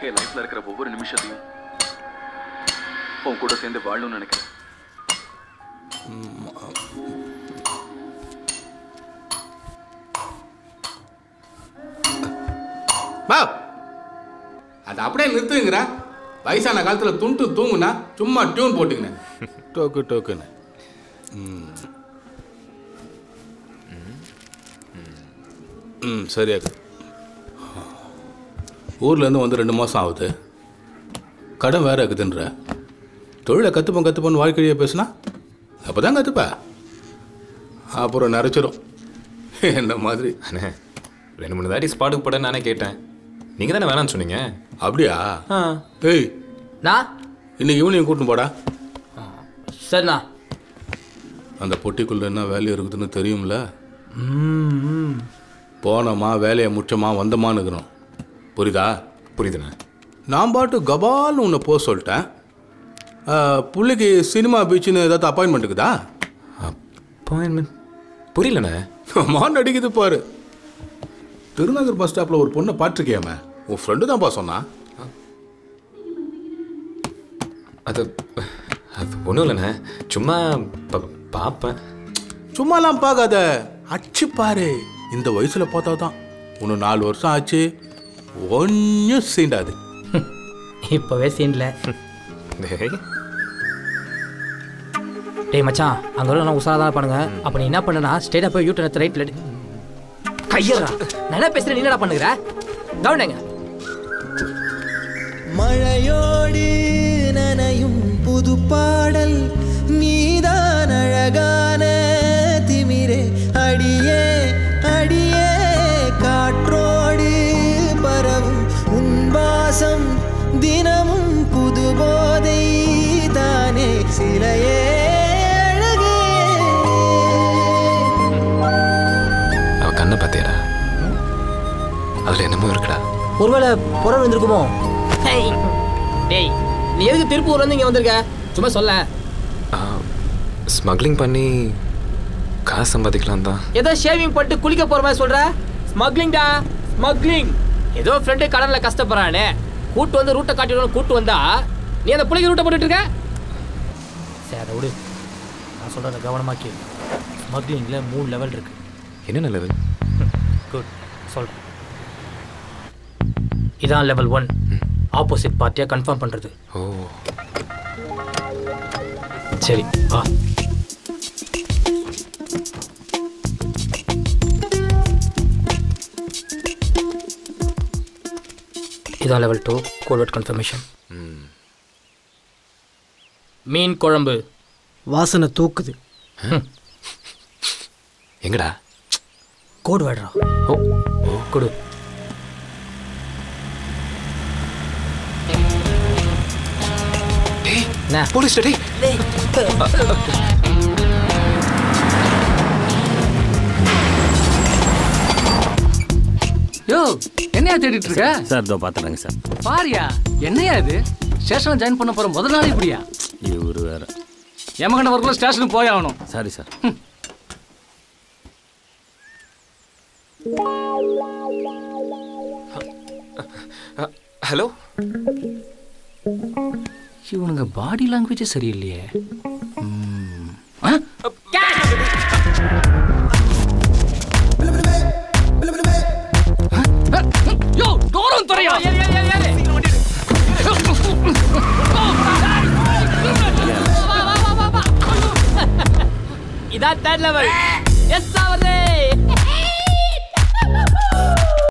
என் லைஃப்ல இருக்கிற ஒவ்வொரு நிமிஷத்தையும் உன் கூட சேர்ந்து வாழணும்னு நினைக்கிறேன் பா அது அப்படியே நிறுத்துங்கிற வயசான காலத்தில் துண்டு தூங்குனா சும்மா டியூன் போட்டுக்கினேன் டோக்கு டோக்குன்னு ம். ம் சரியாக ஊர்லேருந்து வந்து ரெண்டு மாதம் ஆகுது கடன் வேற இருக்குதுன்ற தொழிலை கற்றுப்போம் கற்றுப்போன்னு வாழ்க்கையே பேசுனா அப்போ தான் கற்றுப்ப அப்புறம் நிறைச்சிரும் என்ன மாதிரி அண்ணே ரெண்டு மூணு தாட்டி ஸ்பாட்டுக்கு போட நானே கேட்டேன் நீங்க தானே வேணாம்னு சொன்னீங்க அப்படியா ஆ ஏய் நான் இன்னைக்கு ஈவினிங் கூட்டின்னு போடா சரிண்ணா அந்த பொட்டிக்குள்ள என்ன வேல்யூ இருக்குதுன்னு தெரியும்ல போனோமா வேலையை முடிச்சோமா வந்தோமான்னு இருக்கிறோம் புரியுதா புரியுதுண்ணே நான் பாட்டு கபால்னு உன்னை போக சொல்லிட்டேன் ஆ, புள்ளைக்கு சினிமா பீச்சுன்னு ஏதாவது அப்பாயின்மெண்ட் இருக்குதா அப்பாயின்மெண்ட் புரியலண்ணே மான் அடிக்குது பாரு திருநகர் பஸ் ஸ்டாப்பில் ஒரு பொண்ணை பார்த்துருக்கியாம உன் ஃப்ரெண்டு தான்ப்பா சொன்னா அது அது ஒன்றும் இல்லைண்ணே சும்மா ப- பார்ப்பேன் சும்மாலாம் பார்க்காத அச்சு பாரு இந்த வயசுல பார்த்தா தான் இன்னும் நாலு வருஷம் ஆச்சு ஒன்றும் சீண்டாது இப்போவே சீன்ல டேய் டேய் மச்சான் அங்கே வரும் நான் உசாரா தான் பண்ணுங்க அப்போ நீ என்ன பண்ணுனா ஸ்ட்ரெயிட்டாக போய் யூ டர்ன் ரைட்டில் கையறா நான் என்ன பேசுகிறேன் நீ என்னடா பண்ணுகிற கவனிங்க மழையோடு நனையும் புது பாடல் நீதான் அழகான திமிரே அடியே அடியே காற்றோடு பரவும் உன் வாசம் தினமும் புது போதை தானே சிலையே அழகே அவ கண்ணை பார்த்தியாடா அதில் என்னமோ இருக்குடா ஒருவேளை புறம் வந்திருக்குமோ டேய் நீ எதுக்கு திருப்பூர் வந்து இங்கே வந்திருக்க சும்மா சொல்ல ஸ்மக்லிங் பண்ணி காசு சம்பாதிக்கலாம் தான் ஏதோ ஷேவிங் பண்ணிட்டு குளிக்க போற மாதிரி சொல்ற ஸ்மக்லிங்டா ஸ்மக்லிங் ஏதோ ஃப்ரெண்டு கடன்ல கஷ்டப்படுறானே கூட்டு வந்து ரூட்டை காட்டிடணும் கூட்டு வந்தா நீ அந்த பிள்ளைக்கு ரூட்டை போட்டுட்டு இருக்க சரி அதை விடு நான் சொல்றத கவனமாக்கி ஸ்மக்லிங்ல மூணு லெவல் இருக்கு என்னென்ன லெவல் குட் சொல்றேன் இதான் லெவல் ஒன் ஆப்போசிட் பார்ட்டியை கன்ஃபார்ம் பண்றது ஓ சரி வா இதான் லெவல் டூ கோல்வெட் கன்ஃபர்மேஷன் மீன் குழம்பு வாசனை தூக்குது எங்கடா கோடு வேடுறா ஓ கொடு என்ன போலீஸ் டேய் யோ என்னையா தேடிட்டு இருக்க சார் இதோ பார்த்துறேங்க சார் பாரியா என்னையா இது ஸ்டேஷன்ல ஜாயின் பண்ண போற முதல் நாள் இப்படியா இவர் வேற எமகண்ட ஒர்க்கில் ஸ்டேஷனுக்கு போய் ஆகணும் சாரி சார் ஹலோ இவனுங்க பாடி லாங்குவேஜ் சரியில்லையே ம். ஆ? ஆ? யோ டோரம் துறையா இதான் தேர்ட் லெவல் எஸ் ஆவதே